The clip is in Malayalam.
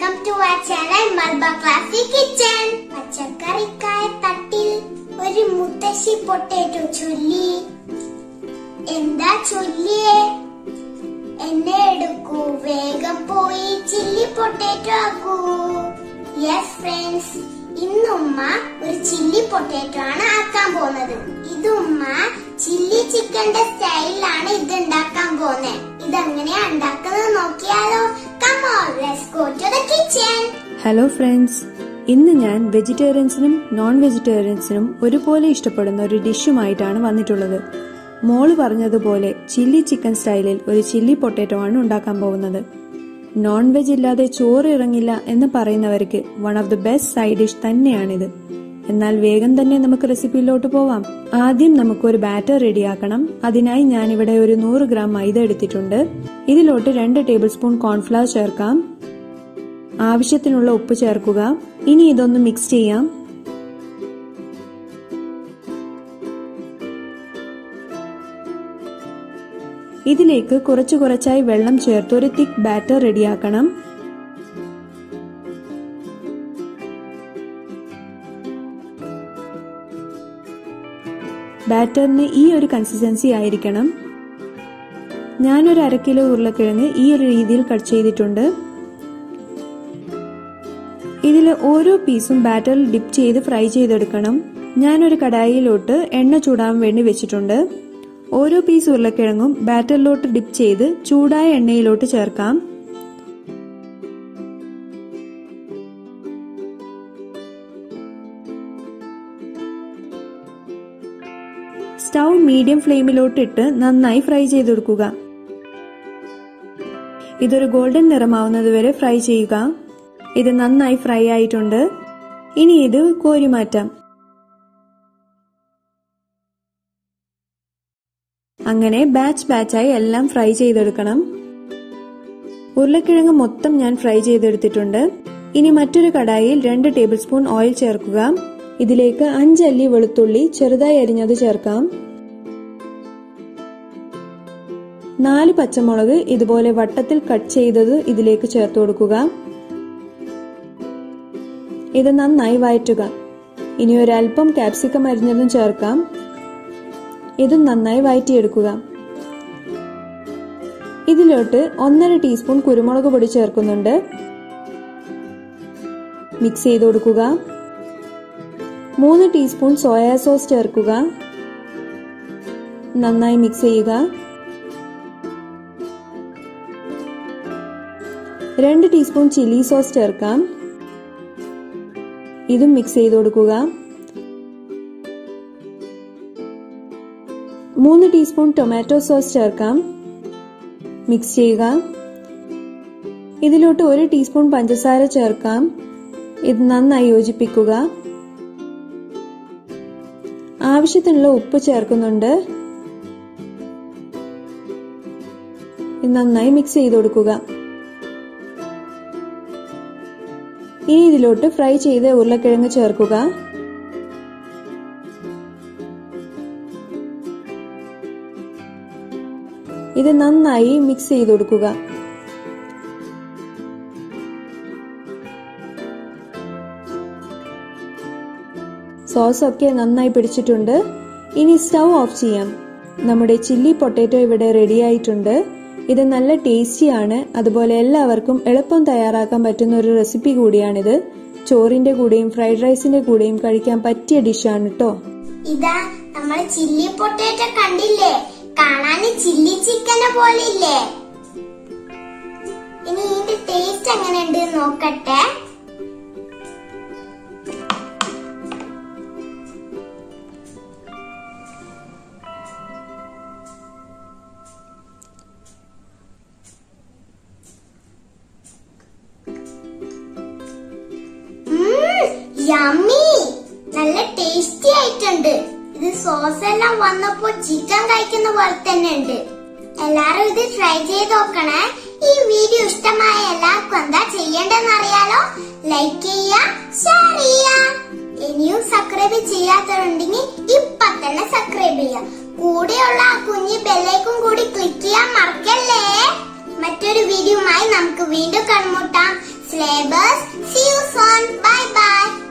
വെൽക്കം ടു ആ ചാനൽ മൽബ ക്ലാസി കിച്ചൺ പച്ചക്കറിക്കായ തട്ടിൽ ഒരു മുത്തശ്ശി പൊട്ടേറ്റോ ചൊല്ലി എന്താ ചൊല്ലിയേ എന്നെ എടുക്കൂ വേഗം പോയി ചില്ലി പൊട്ടേറ്റോ ആക്കൂ യെസ് ഫ്രണ്ട്സ് ഇന്ന് ഉമ്മ ഒരു ചില്ലി പൊട്ടേറ്റോ ആണ് ആക്കാൻ പോകുന്നത് ഇത് ഉമ്മ ചില്ലി ചിക്കന്റെ സ്റ്റൈലിലാണ് ഇത് ഉണ്ടാക്കാൻ പോകുന്നത് ഇതെങ്ങനെയാ ഉണ്ടാക്കുന്നത് നോക്കിയാലോ come on let's go to the kitchen hello friends ഇന്ന് ഞാൻ വെജിറ്റേറിയൻസിനും നോൺ വെജിറ്റേറിയൻസിനും ഒരുപോലെ ഇഷ്ടപ്പെടുന്ന ഒരു ഡിഷുമായിട്ടാണ് വന്നിട്ടുള്ളത് മോള് പറഞ്ഞതുപോലെ ചില്ലി ചിക്കൻ സ്റ്റൈലിൽ ഒരു ചില്ലി പൊട്ടേറ്റോ ആണ് ഉണ്ടാക്കാൻ പോകുന്നത് നോൺ വെജ് ഇല്ലാതെ ചോറ് ഇറങ്ങില്ല എന്ന് പറയുന്നവർക്ക് one of the best side dish തന്നെയാണിത് എന്നാൽ വേഗം തന്നെ നമുക്ക് റെസിപ്പിയിലോട്ട് പോവാം ആദ്യം നമുക്ക് ഒരു ബാറ്റർ റെഡിയാക്കണം അതിനായി ഞാൻ ഇവിടെ ഒരു നൂറ് ഗ്രാം മൈദ എടുത്തിട്ടുണ്ട് ഇതിലോട്ട് രണ്ട് ടേബിൾ സ്പൂൺ കോൺഫ്ലവർ ചേർക്കാം ആവശ്യത്തിനുള്ള ഉപ്പ് ചേർക്കുക ഇനി ഇതൊന്ന് മിക്സ് ചെയ്യാം ഇതിലേക്ക് കുറച്ചു കുറച്ചായി വെള്ളം ചേർത്ത് ഒരു തിക്ക് ബാറ്റർ റെഡിയാക്കണം ബാറ്ററിന് ഈ ഒരു കൺസിസ്റ്റൻസി ആയിരിക്കണം ഞാനൊരു അര കിലോ ഉരുളക്കിഴങ്ങ് ഈ ഒരു രീതിയിൽ കട്ട് ചെയ്തിട്ടുണ്ട് ഇതിൽ ഓരോ പീസും ബാറ്ററിൽ ഡിപ്പ് ചെയ്ത് ഫ്രൈ ചെയ്തെടുക്കണം ഞാനൊരു കടായിയിലോട്ട് എണ്ണ ചൂടാൻ വേണ്ടി വെച്ചിട്ടുണ്ട് ഓരോ പീസ് ഉരുളക്കിഴങ്ങും ബാറ്ററിലോട്ട് ഡിപ്പ് ചെയ്ത് ചൂടായ എണ്ണയിലോട്ട് ചേർക്കാം സ്റ്റൗ മീഡിയം ഫ്ലെയിമിലോട്ട് ഇട്ട് നന്നായി ഫ്രൈ ചെയ്തെടുക്കുക ഇതൊരു ഗോൾഡൻ നിറമാവുന്നത് വരെ ഫ്രൈ ചെയ്യുക ഇത് നന്നായി ഫ്രൈ ആയിട്ടുണ്ട് ഇനി ഇത് കോരി മാറ്റാം അങ്ങനെ ബാച്ച് ബാച്ചായി എല്ലാം ഫ്രൈ ചെയ്തെടുക്കണം ഉരുളക്കിഴങ്ങ് മൊത്തം ഞാൻ ഫ്രൈ ചെയ്തെടുത്തിട്ടുണ്ട് ഇനി മറ്റൊരു കടായിൽ രണ്ട് ടേബിൾ സ്പൂൺ ഓയിൽ ചേർക്കുക ഇതിലേക്ക് അഞ്ചല്ലി വെളുത്തുള്ളി ചെറുതായി അരിഞ്ഞത് ചേർക്കാം നാല് പച്ചമുളക് ഇതുപോലെ വട്ടത്തിൽ കട്ട് ചെയ്തത് ഇതിലേക്ക് ചേർത്ത് കൊടുക്കുക ഇത് നന്നായി വഴറ്റുക ഇനി ഒരൽപ്പം കാപ്സിക്കം അരിഞ്ഞതും ചേർക്കാം ഇതും നന്നായി വഴറ്റിയെടുക്കുക ഇതിലോട്ട് ഒന്നര ടീസ്പൂൺ കുരുമുളക് പൊടി ചേർക്കുന്നുണ്ട് മിക്സ് ചെയ്ത് കൊടുക്കുക മൂന്ന് ടീസ്പൂൺ സോയാ സോസ് ചേർക്കുക നന്നായി മിക്സ് ചെയ്യുക രണ്ട് ടീസ്പൂൺ ചില്ലി സോസ് ചേർക്കാം ഇതും മിക്സ് ചെയ്ത് കൊടുക്കുക മൂന്ന് ടീസ്പൂൺ ടൊമാറ്റോ സോസ് ചേർക്കാം മിക്സ് ചെയ്യുക ഇതിലോട്ട് ഒരു ടീസ്പൂൺ പഞ്ചസാര ചേർക്കാം ഇത് നന്നായി യോജിപ്പിക്കുക ആവശ്യത്തിനുള്ള ഉപ്പ് ചേർക്കുന്നുണ്ട് ഇത് നന്നായി മിക്സ് ചെയ്ത് കൊടുക്കുക ഇനി ഇതിലോട്ട് ഫ്രൈ ചെയ്ത ഉരുളക്കിഴങ്ങ് ചേർക്കുക ഇത് നന്നായി മിക്സ് ചെയ്ത് കൊടുക്കുക സോസ് ഒക്കെ നന്നായി പിടിച്ചിട്ടുണ്ട് ഇനി സ്റ്റൗ ഓഫ് ചെയ്യാം നമ്മുടെ ചില്ലി പൊട്ടേറ്റോ ഇവിടെ റെഡി ആയിട്ടുണ്ട് ഇത് നല്ല ടേസ്റ്റിയാണ് അതുപോലെ എല്ലാവർക്കും എളുപ്പം തയ്യാറാക്കാൻ പറ്റുന്ന ഒരു റെസിപ്പി കൂടിയാണിത് ചോറിന്റെ കൂടെയും ഫ്രൈഡ് റൈസിന്റെ കൂടെയും കഴിക്കാൻ പറ്റിയ ഡിഷാണ് കേട്ടോ ഇതാ നമ്മൾ ചില്ലി പൊട്ടേറ്റോ കണ്ടില്ലേ കാണാൻ ചില്ലി ചിക്കനെ പോലെ ഇല്ലേ ഇനി ഇതിന്റെ ടേസ്റ്റ് എങ്ങനെയുണ്ട് നോക്കട്ടെ യമ്മി നല്ല ടേസ്റ്റി ആയിട്ടുണ്ട് ഇത് സോസ് എല്ലാം വന്നപ്പോ ചിക്കൻ കഴിക്കുന്ന പോലെ തന്നെ ഉണ്ട് എല്ലാരും ഇത് ട്രൈ ചെയ്ത് നോക്കണേ ഈ വീഡിയോ ഇഷ്ടമായ എല്ലാവർക്കും എന്താ ചെയ്യേണ്ടതെന്ന് അറിയാലോ ലൈക്ക് ചെയ്യുക ഷെയർ ചെയ്യുക ഇനിയും സബ്സ്ക്രൈബ് ചെയ്യാത്തവരുണ്ടെങ്കിൽ ഇപ്പൊ തന്നെ സബ്സ്ക്രൈബ് ചെയ്യുക കൂടെയുള്ള ആ കുഞ്ഞു ബെല്ലൈക്കും കൂടി ക്ലിക്ക് ചെയ്യാൻ മറക്കല്ലേ മറ്റൊരു വീഡിയോയുമായി നമുക്ക് വീണ്ടും കൺമുട്ടാം syllabus. See you soon. Bye bye.